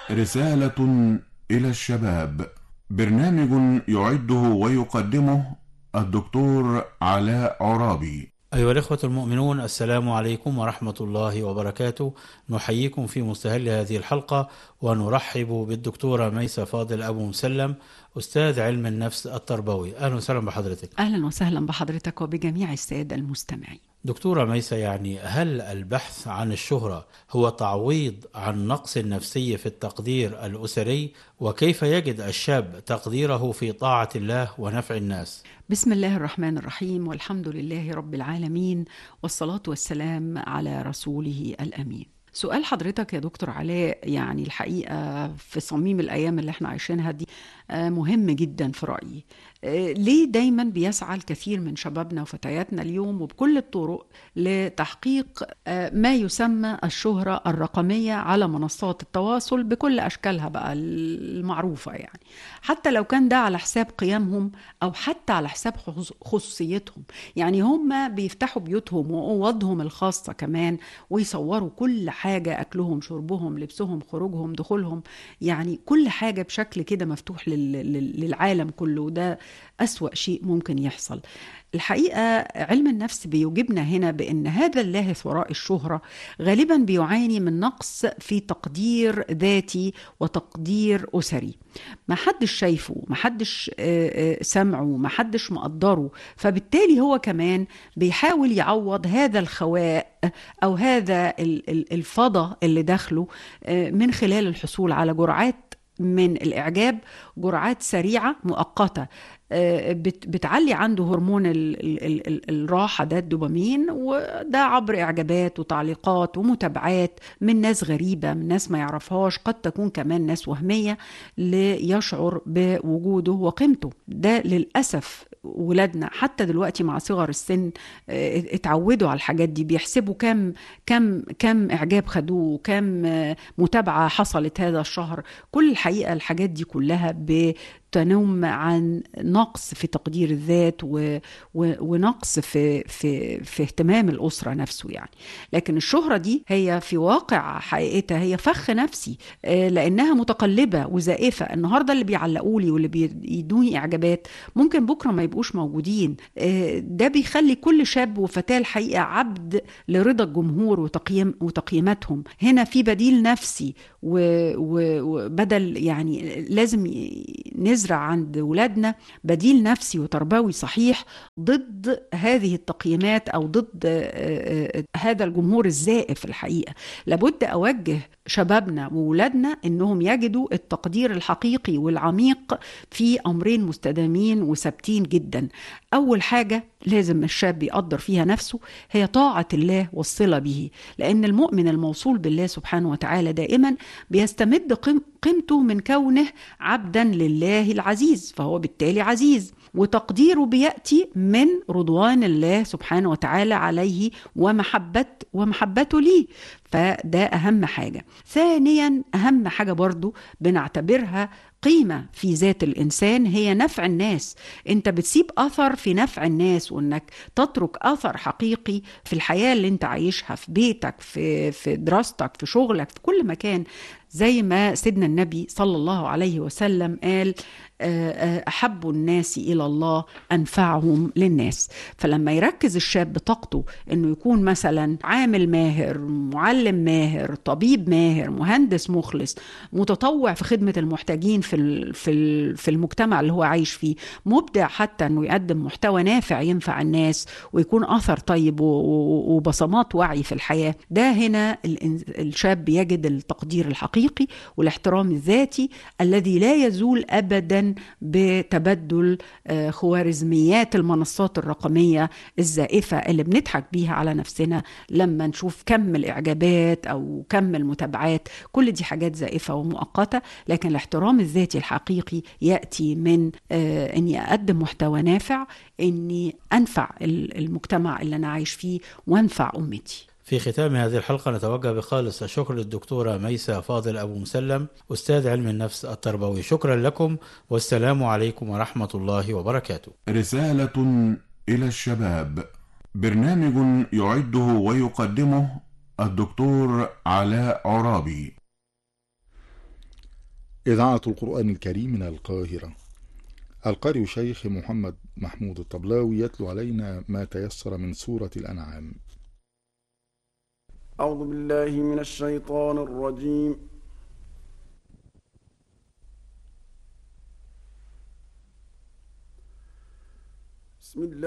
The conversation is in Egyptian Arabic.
رسالة إلى الشباب برنامج يعده ويقدمه الدكتور علاء عرابي أيها الإخوة المؤمنون السلام عليكم ورحمة الله وبركاته نحييكم في مستهل هذه الحلقة ونرحب بالدكتورة ميسة فاضل أبو مسلم أستاذ علم النفس التربوي أهلا وسهلا بحضرتك أهلا وسهلا بحضرتك وبجميع السادة المستمعين دكتورة ميسة يعني هل البحث عن الشهرة هو تعويض عن نقص النفسي في التقدير الأسري وكيف يجد الشاب تقديره في طاعة الله ونفع الناس بسم الله الرحمن الرحيم والحمد لله رب العالمين والصلاة والسلام على رسوله الأمين سؤال حضرتك يا دكتور علاء يعني الحقيقة في صميم الأيام اللي احنا عايشينها دي مهم جدا في رأيي ليه دايما بيسعى الكثير من شبابنا وفتياتنا اليوم وبكل الطرق لتحقيق ما يسمى الشهرة الرقمية على منصات التواصل بكل أشكالها بقى المعروفة يعني حتى لو كان ده على حساب قيمهم أو حتى على حساب خصوصيتهم يعني هم بيفتحوا بيوتهم وأوضهم الخاصة كمان ويصوروا كل حاجة أكلهم شربهم لبسهم خروجهم دخولهم يعني كل حاجة بشكل كده مفتوح للعالم كله ده أسوأ شيء ممكن يحصل الحقيقة علم النفس بيوجبنا هنا بأن هذا اللاهث وراء الشهرة غالبا بيعاني من نقص في تقدير ذاتي وتقدير أسري ما حدش شايفه ما حدش سمعه ما حدش مقدره فبالتالي هو كمان بيحاول يعوض هذا الخواء أو هذا الفضا اللي داخله من خلال الحصول على جرعات من الإعجاب جرعات سريعة مؤقتة بتعلي عنده هرمون ال ال ال الراحة ده الدوبامين وده عبر إعجابات وتعليقات ومتابعات من ناس غريبة من ناس ما يعرفهاش قد تكون كمان ناس وهمية ليشعر بوجوده وقيمته ده للأسف ولادنا حتى دلوقتي مع صغر السن اتعودوا على الحاجات دي بيحسبوا كم كم كم اعجاب خدوه كم متابعه حصلت هذا الشهر كل الحقيقه الحاجات دي كلها تنم عن نقص في تقدير الذات و... و... ونقص في في في اهتمام الاسره نفسه يعني لكن الشهره دي هي في واقع حقيقتها هي فخ نفسي لانها متقلبه وزائفه النهارده اللي بيعلقوا لي واللي بيدوني اعجابات ممكن بكره ما يبقوش موجودين ده بيخلي كل شاب وفتاه الحقيقه عبد لرضا الجمهور وتقييم وتقييماتهم هنا في بديل نفسي وبدل يعني لازم نزرع عند ولادنا بديل نفسي وتربوي صحيح ضد هذه التقييمات او ضد هذا الجمهور الزائف الحقيقه لابد اوجه شبابنا وولادنا انهم يجدوا التقدير الحقيقي والعميق في امرين مستدامين وثابتين جدا اول حاجه لازم الشاب يقدر فيها نفسه هي طاعه الله والصله به لان المؤمن الموصول بالله سبحانه وتعالى دائما بيستمد قيمته من كونه عبدا لله العزيز فهو بالتالي عزيز وتقديره بياتي من رضوان الله سبحانه وتعالى عليه ومحبه ومحبته ليه فده اهم حاجه ثانيا اهم حاجه برضو بنعتبرها قيمة في ذات الإنسان هي نفع الناس أنت بتسيب أثر في نفع الناس وأنك تترك أثر حقيقي في الحياة اللي أنت عايشها في بيتك في, في دراستك في شغلك في كل مكان زي ما سيدنا النبي صلى الله عليه وسلم قال أحب الناس إلى الله أنفعهم للناس فلما يركز الشاب بطاقته أنه يكون مثلا عامل ماهر معلم ماهر طبيب ماهر مهندس مخلص متطوع في خدمة المحتاجين في في في المجتمع اللي هو عايش فيه مبدع حتى أنه يقدم محتوى نافع ينفع الناس ويكون أثر طيب وبصمات وعي في الحياة ده هنا الشاب يجد التقدير الحقيقي والاحترام الذاتي الذي لا يزول أبدا بتبدل خوارزميات المنصات الرقمية الزائفة اللي بنضحك بيها على نفسنا لما نشوف كم الإعجابات أو كم المتابعات كل دي حاجات زائفة ومؤقتة لكن الاحترام الذاتي الحقيقي يأتي من أني أقدم محتوى نافع أني أنفع المجتمع اللي أنا عايش فيه وأنفع أمتي في ختام هذه الحلقة نتوجه بخالص الشكر للدكتورة ميسة فاضل أبو مسلم أستاذ علم النفس التربوي شكرا لكم والسلام عليكم ورحمة الله وبركاته رسالة إلى الشباب برنامج يعده ويقدمه الدكتور علاء عرابي إذاعة القرآن الكريم من القاهرة القارئ شيخ محمد محمود الطبلاوي يتلو علينا ما تيسر من سورة الأنعام أعوذ بالله من الشيطان الرجيم بسم الله